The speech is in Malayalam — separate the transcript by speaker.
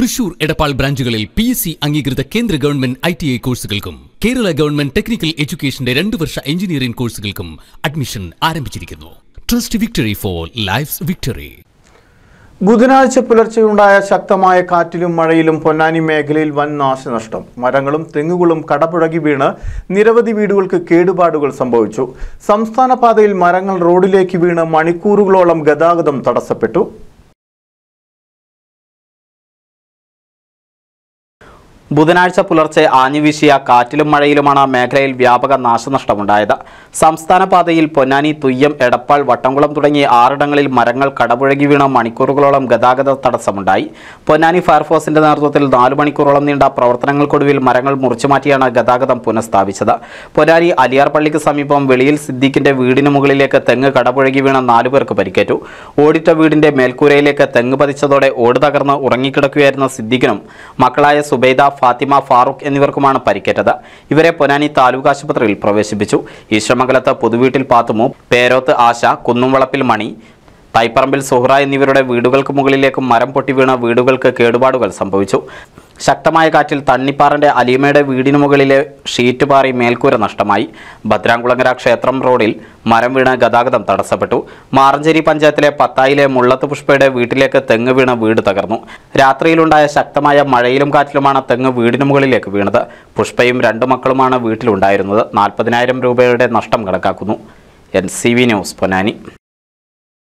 Speaker 1: തൃശൂർ എടപ്പാൾ ബ്രാഞ്ചുകളിൽ പി എസ് സി അംഗീകൃത കേന്ദ്ര ഗവൺമെന്റ് ഐ ടി ഐ കോഴ്സുകൾക്കും കേരള ഗവൺമെന്റ് ടെക്നിക്കൽ എഡ്യൂക്കേഷന്റെ രണ്ട് വർഷ എഞ്ചിനീയറിംഗ് കോഴ്സുകൾക്കും അഡ്മിഷൻ ആരംഭിച്ചിരിക്കുന്നു trust victory for life's victory
Speaker 2: ബുധനാഴ്ച പുലർച്ചെയുണ്ടായ ശക്തമായ കാറ്റിലും മഴയിലും പൊന്നാനി മേഖലയിൽ വൻ നാശനഷ്ടം മരങ്ങളും തെങ്ങുകളും കടപുഴകി വീണ് നിരവധി വീടുകൾക്ക് കേടുപാടുകൾ സംഭവിച്ചു സംസ്ഥാന പാതയിൽ മരങ്ങൾ റോഡിലേക്ക് വീണ് മണിക്കൂറുകളോളം ഗതാഗതം തടസ്സപ്പെട്ടു
Speaker 3: ബുധനാഴ്ച പുലർച്ചെ ആഞ്ഞുവീശിയ കാറ്റിലും മഴയിലുമാണ് മേഖലയിൽ വ്യാപക നാശനഷ്ടമുണ്ടായത് സംസ്ഥാന പാതയിൽ പൊന്നാനി തുയ്യം എടപ്പാൾ വട്ടംകുളം തുടങ്ങിയ ആറിടങ്ങളിൽ മരങ്ങൾ കടപുഴകി വീണ മണിക്കൂറുകളോളം ഗതാഗത തടസ്സമുണ്ടായി പൊന്നാനി ഫയർഫോഴ്സിന്റെ നേതൃത്വത്തിൽ നാലു മണിക്കൂറോളം നീണ്ട പ്രവർത്തനങ്ങൾക്കൊടുവിൽ മരങ്ങൾ മുറിച്ചുമാറ്റിയാണ് ഗതാഗതം പുനഃസ്ഥാപിച്ചത് പൊന്നാനി അലിയാർ പള്ളിക്ക് സമീപം വെളിയിൽ സിദ്ദീഖിന്റെ വീടിന് മുകളിലേക്ക് തെങ്ങ് കടപുഴകി വീണ നാലു പേർക്ക് പരിക്കേറ്റു ഓടിറ്റ വീടിന്റെ മേൽക്കൂരയിലേക്ക് തെങ്ങ് പതിച്ചതോടെ ഓട് തകർന്ന് ഉറങ്ങിക്കിടക്കുകയായിരുന്ന സിദ്ദീഖിനും മക്കളായ സുബൈദ ഫാത്തിമ ഫാറൂഖ് എന്നിവർക്കുമാണ് പരിക്കേറ്റത് ഇവരെ പൊന്നാനി താലൂക്ക് ആശുപത്രിയിൽ പ്രവേശിപ്പിച്ചു ഈശ്വരമംഗലത്ത് പുതുവീട്ടിൽ പാത്തുമു പേരോത്ത് ആശ കുന്നുംവളപ്പിൽ മണി തൈപ്പറമ്പിൽ സുഹ്റ എന്നിവരുടെ വീടുകൾക്ക് മുകളിലേക്ക് മരം പൊട്ടി വീണ വീടുകൾക്ക് കേടുപാടുകൾ സംഭവിച്ചു ശക്തമായ കാറ്റിൽ തണ്ണിപ്പാറന്റെ അലീമയുടെ വീടിന് മുകളിലെ ഷീറ്റ് പാറി മേൽക്കൂര നഷ്ടമായി ഭദ്രാംകുളങ്ങര ക്ഷേത്രം റോഡിൽ മരം വീണ് ഗതാഗതം തടസ്സപ്പെട്ടു മാറഞ്ചേരി പഞ്ചായത്തിലെ പത്തായിലെ മുള്ളത്ത് പുഷ്പയുടെ വീട്ടിലേക്ക് തെങ്ങ് വീണ് വീട് തകർന്നു രാത്രിയിലുണ്ടായ ശക്തമായ മഴയിലും കാറ്റിലുമാണ് തെങ്ങ് വീടിന് മുകളിലേക്ക് വീണത് പുഷ്പയും രണ്ടു മക്കളുമാണ് വീട്ടിലുണ്ടായിരുന്നത് നാൽപ്പതിനായിരം രൂപയുടെ നഷ്ടം കണക്കാക്കുന്നു N C V news Ponnani